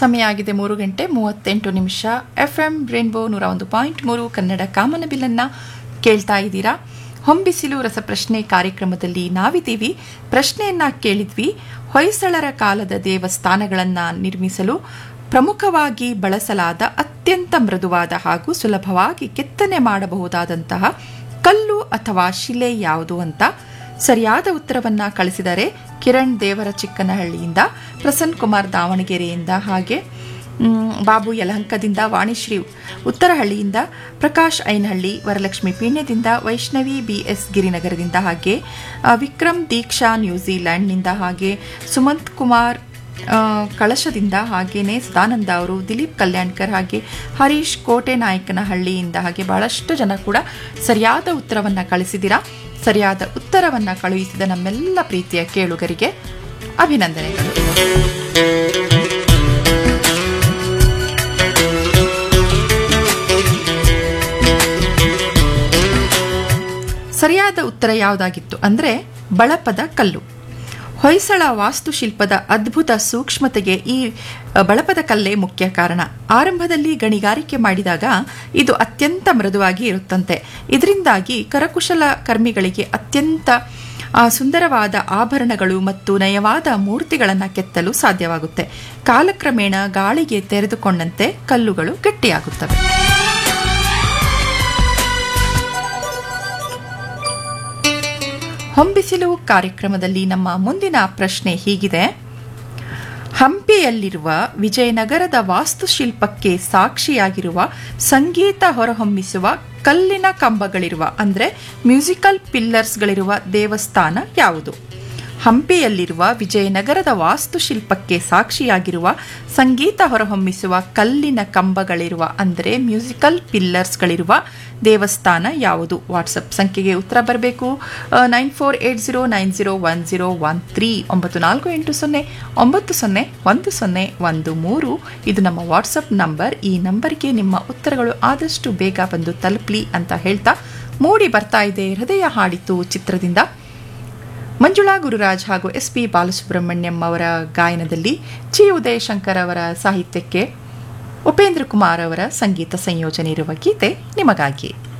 ಸಮಯ ಆಗಿದೆ ಮೂರು ಗಂಟೆ ಮೂವತ್ತೆಂಟು ನಿಮಿಷ ಎಫ್ ಎಂ ರೇನ್ಬೋ ನೂರ ಒಂದು ಪಾಯಿಂಟ್ ಮೂರು ಕನ್ನಡ ಕಾಮನಬಿಲ್ಲನ್ನು ಕೇಳ್ತಾ ಇದ್ದೀರಾ ಹೊಂಬಿಸಿಲು ರಸಪ್ರಶ್ನೆ ಕಾರ್ಯಕ್ರಮದಲ್ಲಿ ನಾವಿದ್ದೀವಿ ಪ್ರಶ್ನೆಯನ್ನ ಕೇಳಿದ್ವಿ ಹೊಯ್ಸಳರ ಕಾಲದ ದೇವಸ್ಥಾನಗಳನ್ನು ನಿರ್ಮಿಸಲು ಪ್ರಮುಖವಾಗಿ ಬಳಸಲಾದ ಅತ್ಯಂತ ಮೃದುವಾದ ಹಾಗೂ ಸುಲಭವಾಗಿ ಕೆತ್ತನೆ ಮಾಡಬಹುದಾದಂತಹ ಕಲ್ಲು ಅಥವಾ ಶಿಲೆ ಯಾವುದು ಅಂತ ಸರಿಯಾದ ಉತ್ತರವನ್ನ ಕಳಿಸಿದರೆ ಕಿರಣ್ ದೇವರ ಚಿಕ್ಕನಹಳ್ಳಿಯಿಂದ ಪ್ರಸನ್ನ ಕುಮಾರ್ ದಾವಣಗೆರೆಯಿಂದ ಹಾಗೆ ಮ್, ಬಾಬು ಯಲಹಂಕದಿಂದ ವಾಣಿಶ್ರೀ ಉತ್ತರಹಳ್ಳಿಯಿಂದ ಪ್ರಕಾಶ್ ಐನಹಳ್ಳಿ ವರಲಕ್ಷ್ಮಿ ಪೀಣ್ಯದಿಂದ ವೈಷ್ಣವಿ ಬಿ ಎಸ್ ಗಿರಿನಗರದಿಂದ ಹಾಗೆ ಆ, ವಿಕ್ರಮ್ ದೀಕ್ಷಾ ನ್ಯೂಜಿಲ್ಯಾಂಡ್ನಿಂದ ಹಾಗೆ ಸುಮಂತ್ ಕುಮಾರ್ ಆ, ಕಳಶದಿಂದ ಹಾಗೇನೆ ಸದಾನಂದ ಅವರು ದಿಲೀಪ್ ಕಲ್ಯಾಣ್ಕರ್ ಹಾಗೆ ಹರೀಶ್ ಕೋಟೆ ನಾಯಕನಹಳ್ಳಿಯಿಂದ ಹಾಗೆ ಬಹಳಷ್ಟು ಜನ ಕೂಡ ಸರಿಯಾದ ಉತ್ತರವನ್ನ ಕಳಿಸಿದ್ದೀರಾ ಸರಿಯಾದ ಉತ್ತರವನ್ನ ಕಳುಹಿಸಿದ ನಮ್ಮೆಲ್ಲ ಪ್ರೀತಿಯ ಕೇಳುಗರಿಗೆ ಅಭಿನಂದನೆಗಳು ಸರಿಯಾದ ಉತ್ತರ ಯಾವುದಾಗಿತ್ತು ಅಂದ್ರೆ ಬಳಪದ ಕಲ್ಲು ಹೊಯ್ಸಳ ವಾಸ್ತುಶಿಲ್ಪದ ಅದ್ಭುತ ಸೂಕ್ಷ್ಮತೆಗೆ ಈ ಅ, ಬಳಪದ ಕಲ್ಲೇ ಮುಖ್ಯ ಕಾರಣ ಆರಂಭದಲ್ಲಿ ಗಣಿಗಾರಿಕೆ ಮಾಡಿದಾಗ ಇದು ಅತ್ಯಂತ ಮೃದುವಾಗಿ ಇರುತ್ತಂತೆ ಇದರಿಂದಾಗಿ ಕರಕುಶಲ ಕರ್ಮಿಗಳಿಗೆ ಅತ್ಯಂತ ಆ, ಸುಂದರವಾದ ಆಭರಣಗಳು ಮತ್ತು ನಯವಾದ ಮೂರ್ತಿಗಳನ್ನು ಕೆತ್ತಲು ಸಾಧ್ಯವಾಗುತ್ತೆ ಕಾಲಕ್ರಮೇಣ ಗಾಳಿಗೆ ತೆರೆದುಕೊಂಡಂತೆ ಕಲ್ಲುಗಳು ಗಟ್ಟಿಯಾಗುತ್ತವೆ ಹೊಂಬಿಸಿಲು ಕಾರ್ಯಕ್ರಮದಲ್ಲಿ ನಮ್ಮ ಮುಂದಿನ ಪ್ರಶ್ನೆ ಹೀಗಿದೆ ಹಂಪಿಯಲ್ಲಿರುವ ವಿಜಯನಗರದ ವಾಸ್ತುಶಿಲ್ಪಕ್ಕೆ ಸಾಕ್ಷಿಯಾಗಿರುವ ಸಂಗೀತ ಹೊರಹೊಮ್ಮಿಸುವ ಕಲ್ಲಿನ ಕಂಬಗಳಿರುವ ಅಂದರೆ ಮ್ಯೂಸಿಕಲ್ ಪಿಲ್ಲರ್ಸ್ಗಳಿರುವ ದೇವಸ್ಥಾನ ಯಾವುದು ಹಂಪಿಯಲ್ಲಿರುವ ವಿಜಯನಗರದ ವಾಸ್ತುಶಿಲ್ಪಕ್ಕೆ ಸಾಕ್ಷಿಯಾಗಿರುವ ಸಂಗೀತ ಹೊರಹೊಮ್ಮಿಸುವ ಕಲ್ಲಿನ ಕಂಬಗಳಿರುವ ಅಂದರೆ ಮ್ಯೂಸಿಕಲ್ ಪಿಲ್ಲರ್ಸ್ಗಳಿರುವ ದೇವಸ್ಥಾನ ಯಾವುದು ವಾಟ್ಸಪ್ ಸಂಖ್ಯೆಗೆ ಉತ್ತರ ಬರಬೇಕು nine four eight zero nine zero one zero one three ಒಂಬತ್ತು ನಾಲ್ಕು ಎಂಟು ಸೊನ್ನೆ ಒಂಬತ್ತು ಸೊನ್ನೆ ಒಂದು ಸೊನ್ನೆ ಒಂದು ಮೂರು ಇದು ನಮ್ಮ ವಾಟ್ಸಪ್ ನಂಬರ್ ಈ ನಂಬರ್ಗೆ ನಿಮ್ಮ ಉತ್ತರಗಳು ಆದಷ್ಟು ಬೇಗ ಬಂದು ತಲುಪಲಿ ಅಂತ ಹೇಳ್ತಾ ಮೂಡಿ ಬರ್ತಾ ಇದೆ ಹೃದಯ ಹಾಡಿತು ಚಿತ್ರದಿಂದ ಮಂಜುಳಾ ಗುರುರಾಜ್ ಹಾಗೂ ಎಸ್ ಪಿ ಬಾಲಸುಬ್ರಹ್ಮಣ್ಯಂ ಅವರ ಗಾಯನದಲ್ಲಿ ಚಿ ಉದಯಶಂಕರ್ ಅವರ ಸಾಹಿತ್ಯಕ್ಕೆ ಉಪೇಂದ್ರ ಕುಮಾರ್ ಅವರ ಸಂಗೀತ ಸಂಯೋಜನೆ ಇರುವ ಗೀತೆ ನಿಮಗಾಗಿ